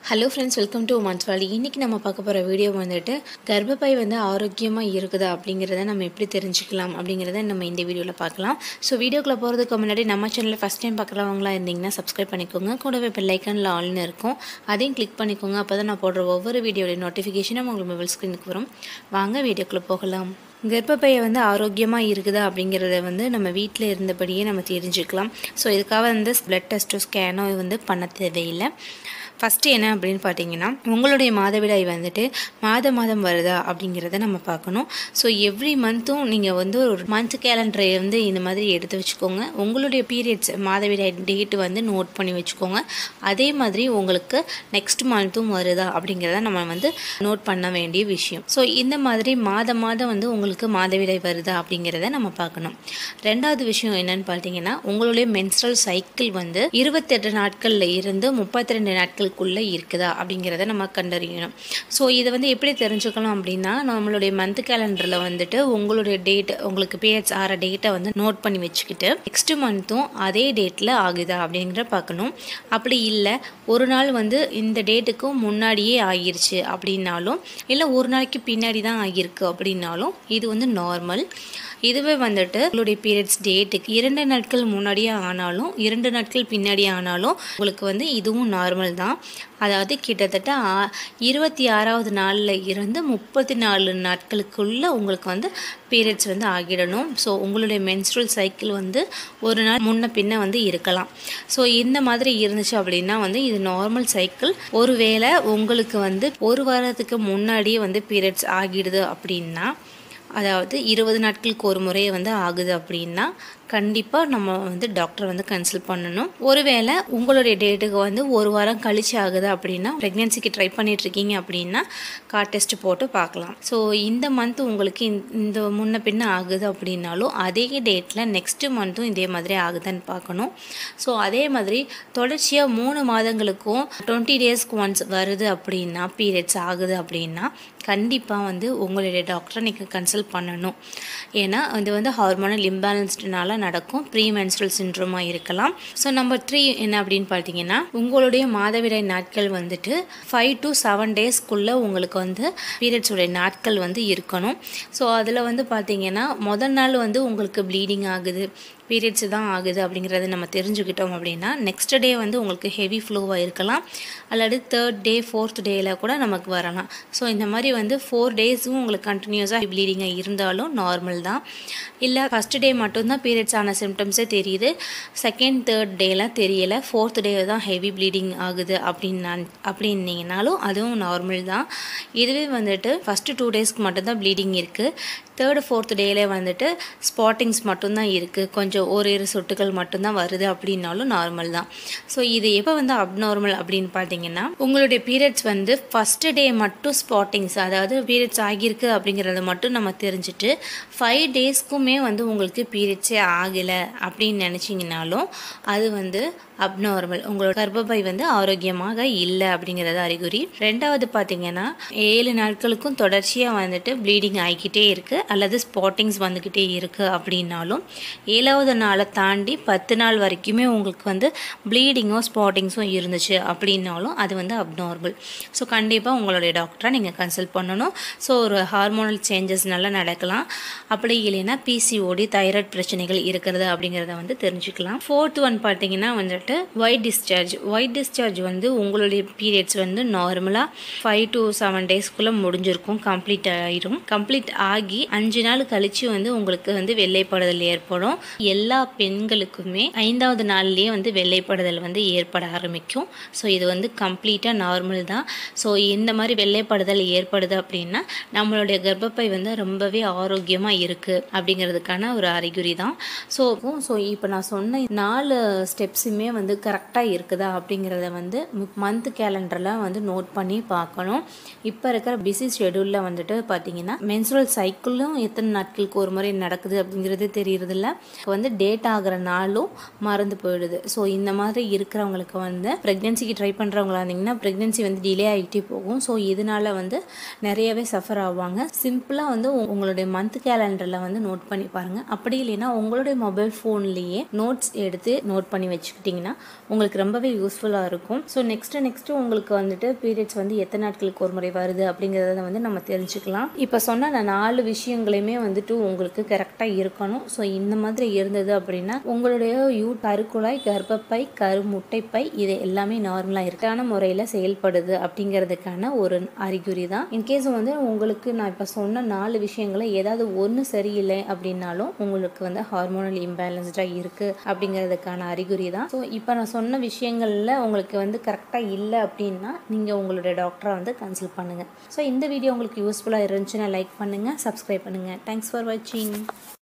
hello friends welcome to மந்த்வாலி இன்றைக்கி நம்ம பார்க்க போகிற வீடியோ வந்துட்டு கர்ப்பப்பை வந்து ஆரோக்கியமாக இருக்குதா அப்படிங்கிறத நம்ம எப்படி தெரிஞ்சுக்கலாம் அப்படிங்கிறத நம்ம இந்த வீடியோவில் பார்க்கலாம் ஸோ வீடியோக்குள்ளே போகிறதுக்கு முன்னாடி நம்ம சேனலில் ஃபஸ்ட் டைம் பார்க்குறவங்களா இருந்தீங்கன்னா சப்ஸ்கிரைப் பண்ணிக்கோங்க கூடவே இப்போ லைக்கனில் ஆல்னு இருக்கும் அதையும் கிளிக் பண்ணிக்கோங்க அப்போ தான் நான் போடுற ஒவ்வொரு வீடியோடைய நோட்டிஃபிகேஷனும் உங்களுக்கு மொபைல் ஸ்க்ரீனுக்கு வரும் வாங்க வீடியோக்குள்ளே போகலாம் கர்ப்பப்பையை வந்து ஆரோக்கியமாக இருக்குதா அப்படிங்கிறத வந்து நம்ம வீட்டில் இருந்தபடியே நம்ம தெரிஞ்சுக்கலாம் ஸோ இதுக்காக வந்து பிளட் டெஸ்ட்டோ ஸ்கேனோ வந்து பண்ண தேவையில்லை ஃபஸ்ட்டு என்ன அப்படின்னு பார்த்தீங்கன்னா உங்களுடைய மாதவிடாய் வந்துட்டு மாத மாதம் வருதா அப்படிங்கிறத நம்ம பார்க்கணும் ஸோ எவ்ரி மந்த்தும் நீங்கள் வந்து ஒரு மந்த் கேலண்டரை வந்து இந்த மாதிரி எடுத்து வச்சுக்கோங்க உங்களுடைய பீரியட்ஸ் மாதவிடாய் டேட் வந்து நோட் பண்ணி வச்சுக்கோங்க அதே மாதிரி உங்களுக்கு நெக்ஸ்ட் மந்த்தும் வருதா அப்படிங்கிறத நம்ம வந்து நோட் பண்ண வேண்டிய விஷயம் ஸோ இந்த மாதிரி மாதம் மாதம் வந்து உங்களுக்கு மாதவிடாய் வருதா அப்படிங்கிறத நம்ம பார்க்கணும் ரெண்டாவது விஷயம் என்னன்னு பார்த்தீங்கன்னா உங்களுடைய மென்ஸ்ட்ரல் சைக்கிள் வந்து இருபத்தெட்டு நாட்களில் இருந்து முப்பத்தி ரெண்டு நாட்களுக்குள்ளே இருக்குதா அப்படிங்கிறத நம்ம கண்டறியணும் ஸோ இதை வந்து எப்படி தெரிஞ்சுக்கலாம் அப்படின்னா நம்மளுடைய மந்த் கேலண்டரில் வந்துட்டு உங்களுடைய டேட் உங்களுக்கு பீரியட்ஸ் ஆகிற டேட்டை வந்து நோட் பண்ணி வச்சுக்கிட்டு நெக்ஸ்ட் மந்த்தும் அதே டேட்டில் ஆகுதா அப்படிங்கிற பார்க்கணும் அப்படி இல்லை ஒரு நாள் வந்து இந்த டேட்டுக்கும் முன்னாடியே ஆகிருச்சு அப்படின்னாலும் இல்லை ஒரு நாளைக்கு பின்னாடி தான் ஆகியிருக்கு அப்படின்னாலும் இது வந்து நார்மல் இதுவே வந்துட்டு உங்களுடைய பீரியட்ஸ் டேட்டுக்கு இரண்டு நாட்கள் முன்னாடியே ஆனாலும் இரண்டு நாட்கள் பின்னாடி ஆனாலும் உங்களுக்கு வந்து இதுவும் நார்மல் தான் அதாவது கிட்டத்தட்ட இருபத்தி ஆறாவது நாளில் இருந்து முப்பத்தி நாலு நாட்களுக்குள்ளே உங்களுக்கு வந்து பீரியட்ஸ் வந்து ஆகிடணும் ஸோ உங்களுடைய மென்ஸ்ட்ரல் சைக்கிள் வந்து ஒரு நாள் முன்ன பின்ன வந்து இருக்கலாம் ஸோ இந்த மாதிரி இருந்துச்சு அப்படின்னா வந்து இது நார்மல் சைக்கிள் ஒருவேளை உங்களுக்கு வந்து ஒரு வாரத்துக்கு முன்னாடியே வந்து பீரியட்ஸ் ஆகிடுது அப்படின்னா அதாவது இருபது நாட்களுக்கு ஒரு முறையே வந்து ஆகுது அப்படின்னா கண்டிப்பாக நம்ம வந்து டாக்டரை வந்து கன்சல்ட் பண்ணணும் ஒருவேளை உங்களுடைய டேட்டுக்கு வந்து ஒரு வாரம் கழிச்சு ஆகுது அப்படின்னா ப்ரெக்னென்சிக்கு ட்ரை பண்ணிட்டு இருக்கீங்க அப்படின்னா கார் டெஸ்ட் போட்டு பார்க்கலாம் ஸோ இந்த மந்த் உங்களுக்கு இந்த முன்ன பின்ன ஆகுது அப்படின்னாலும் அதே டேட்டில் நெக்ஸ்ட்டு மந்த்தும் இதே மாதிரி ஆகுதுன்னு பார்க்கணும் ஸோ அதே மாதிரி தொடர்ச்சியாக மூணு மாதங்களுக்கும் டுவெண்ட்டி டேஸ்க்கு ஒன்ஸ் வருது அப்படின்னா பீரியட்ஸ் ஆகுது அப்படின்னா கண்டிப்பாக வந்து உங்களுடைய டாக்டரை நீங்கள் கன்சல்ட் பண்ணணும் ஏன்னா இது வந்து ஹார்மோனல் இம்பேலன்ஸ்டுனால நடக்கும் ப்ரீ மென்ஸ்ட்ரல் சின்ட்ரோமாக இருக்கலாம் ஸோ நம்பர் த்ரீ என்ன அப்படின்னு பார்த்தீங்கன்னா உங்களுடைய மாதவிடாய் நாட்கள் வந்துட்டு ஃபைவ் டு செவன் டேஸ்க்குள்ளே உங்களுக்கு வந்து பீரியட்ஸுடைய நாட்கள் வந்து இருக்கணும் ஸோ அதில் வந்து பார்த்தீங்கன்னா முதல் நாள் வந்து உங்களுக்கு ப்ளீடிங் ஆகுது பீரியட்ஸ் தான் ஆகுது அப்படிங்கிறத நம்ம தெரிஞ்சுக்கிட்டோம் அப்படின்னா நெக்ஸ்ட் டே வந்து உங்களுக்கு ஹெவி ஃப்ளோவாக இருக்கலாம் அல்லது தேர்ட் டே ஃபோர்த் டேயில் கூட நமக்கு வரலாம் ஸோ இந்த மாதிரி வந்து ஃபோர் டேஸும் உங்களுக்கு கண்டினியூஸாக ப்ளீடிங்காக இருந்தாலும் நார்மல் தான் இல்லை ஃபஸ்ட் டே மட்டும்தான் பீரியட்ஸ் ஆன சிம்டம்ஸே தெரியுது செகண்ட் தேர்ட் டேலாம் தெரியலை ஃபோர்த் டே தான் ஹெவி ப்ளீடிங் ஆகுது அப்படின்னு அப்படின்னீங்கனாலும் அதுவும் நார்மல் தான் இதுவே வந்துட்டு ஃபஸ்ட்டு டூ டேஸ்க்கு மட்டும்தான் ப்ளீடிங் இருக்குது தேர்டு ஃபோர்த் டேலே வந்துட்டு ஸ்பாட்டிங்ஸ் மட்டும்தான் இருக்குது கொஞ்சம் ஓரிரு சொட்டுகள் மட்டும்தான் வருது அப்படின்னாலும் நார்மல் தான் ஸோ இது எப்போ வந்து அப்நார்மல் அப்படின்னு பார்த்தீங்கன்னா உங்களுடைய பீரியட்ஸ் வந்து ஃபஸ்ட்டு டே மட்டும் ஸ்பாட்டிங்ஸ் அதாவது பீரியட்ஸ் ஆகியிருக்கு அப்படிங்கிறத மட்டும் நம்ம தெரிஞ்சுட்டு ஃபைவ் டேஸ்க்குமே வந்து உங்களுக்கு பீரியட்ஸே ஆகலை அப்படின்னு நினச்சிங்கனாலும் அது வந்து அப்நார்மல் உங்களோட கர்ப்பப்பை வந்து ஆரோக்கியமாக இல்லை அப்படிங்கிறது அறிகுறி ரெண்டாவது பார்த்தீங்கன்னா ஏழு நாட்களுக்கும் தொடர்ச்சியாக வந்துட்டு ப்ளீடிங் ஆகிக்கிட்டே இருக்குது அல்லது ஸ்பாட்டிங்ஸ் வந்துக்கிட்டே இருக்குது அப்படின்னாலும் ஏழாவது நாளை தாண்டி பத்து நாள் வரைக்குமே உங்களுக்கு வந்து ப்ளீடிங்கோ ஸ்பாட்டிங்ஸோ இருந்துச்சு அப்படின்னாலும் அது வந்து அப்நார்மல் ஸோ கண்டிப்பாக உங்களுடைய டாக்டரை நீங்கள் கன்சல்ட் பண்ணணும் ஸோ ஒரு ஹார்மோனல் சேஞ்சஸ்னால நடக்கலாம் அப்படி இல்லைன்னா பிசிஓடி தைராய்டு பிரச்சனைகள் இருக்கிறது அப்படிங்கிறத வந்து தெரிஞ்சுக்கலாம் ஃபோர்த் ஒன் பார்த்தீங்கன்னா வந்துட்டு ஒயிட் டிஸ்சார்ஜ் ஒயிட் டிஸ்சார்ஜ் வந்து உங்களுடைய பீரியட்ஸ் வந்து நார்மலாக ஃபைவ் டு செவன் டேஸ்க்குள்ளே முடிஞ்சிருக்கும் கம்ப்ளீட் ஆகிடும் கம்ப்ளீட் ஆகி அஞ்சு நாள் கழித்து வந்து உங்களுக்கு வந்து வெள்ளைப்படுதல் ஏற்படும் எல்லா பெண்களுக்குமே ஐந்தாவது நாள்லேயே வந்து வெள்ளைப்படுதல் வந்து ஏற்பட ஆரம்பிக்கும் ஸோ இது வந்து கம்ப்ளீட்டாக நார்மல் தான் ஸோ இந்த மாதிரி வெள்ளைப்படுதல் ஏற்படுது அப்படின்னா நம்மளுடைய கர்ப்பப்பை வந்து ரொம்பவே ஆரோக்கியமாக இருக்குது அப்படிங்கிறதுக்கான ஒரு அறிகுறி தான் ஸோ ஸோ இப்போ நான் சொன்ன நாலு ஸ்டெப்ஸுமே வந்து கரெக்டாக இருக்குதா அப்படிங்கிறத வந்து மந்த் கேலண்டரில் வந்து நோட் பண்ணி பார்க்கணும் இப்போ இருக்கிற பிஸி ஷெடியூலில் வந்துட்டு பார்த்தீங்கன்னா மென்சுரல் சைக்கிளும் எத்தனை நாட்களுக்கு ஒரு முறை நடக்குது அப்படிங்கிறது தெரியறதில்ல வந்து டேட் ஆகிற நாளும் மறந்து போயிடுது ஸோ இந்த மாதிரி இருக்கிறவங்களுக்கு வந்து ப்ரெக்னென்சிக்கு ட்ரை பண்ணுறவங்களா இருந்தீங்கன்னா ப்ரெக்னென்சி வந்து டிலே ஆகிட்டே போகும் ஸோ இதனால வந்து நிறையவே சஃபர் ஆவாங்க சிம்பிளாக வந்து உங்களுடைய மந்த் கேலண்டரில் வந்து நோட் பண்ணி பாருங்கள் அப்படி இல்லைன்னா உங்களுடைய மொபைல் ஃபோன்லேயே நோட்ஸ் எடுத்து நோட் பண்ணி வச்சுக்கிட்டிங்கன்னா அப்படின்னா உங்களுக்கு ரொம்பவே யூஸ்ஃபுல்லாக இருக்கும் ஸோ நெக்ஸ்ட்டு நெக்ஸ்ட்டு உங்களுக்கு வந்துட்டு பீரியட்ஸ் வந்து எத்தனை நாட்களுக்கு ஒரு முறை வருது அப்படிங்கிறத வந்து நம்ம தெரிஞ்சுக்கலாம் இப்போ சொன்ன நான் நாலு விஷயங்களையுமே வந்துட்டு உங்களுக்கு கரெக்டாக இருக்கணும் ஸோ இந்த மாதிரி இருந்தது அப்படின்னா உங்களுடைய யூ கருக்குழாய் கர்ப்பப்பை கருமுட்டைப்பை இது எல்லாமே நார்மலாக இருக்கான முறையில் செயல்படுது அப்படிங்கிறதுக்கான ஒரு அறிகுறி தான் இன்கேஸ் வந்து உங்களுக்கு நான் இப்போ சொன்ன நாலு விஷயங்களை ஏதாவது ஒன்று சரியில்லை அப்படின்னாலும் உங்களுக்கு வந்து ஹார்மோனல் இம்பேலன்ஸ்டாக இருக்குது அப்படிங்கிறதுக்கான அறிகுறி தான் ஸோ இப்போ நான் சொன்ன விஷயங்களில் உங்களுக்கு வந்து கரெக்டாக இல்லை அப்படின்னா நீங்கள் உங்களுடைய டாக்டரை வந்து கன்சல்ட் பண்ணுங்கள் ஸோ இந்த வீடியோ உங்களுக்கு யூஸ்ஃபுல்லாக இருந்துச்சுன்னா லைக் பண்ணுங்கள் சப்ஸ்கிரைப் பண்ணுங்கள் தேங்க்ஸ் ஃபார் வாட்சிங்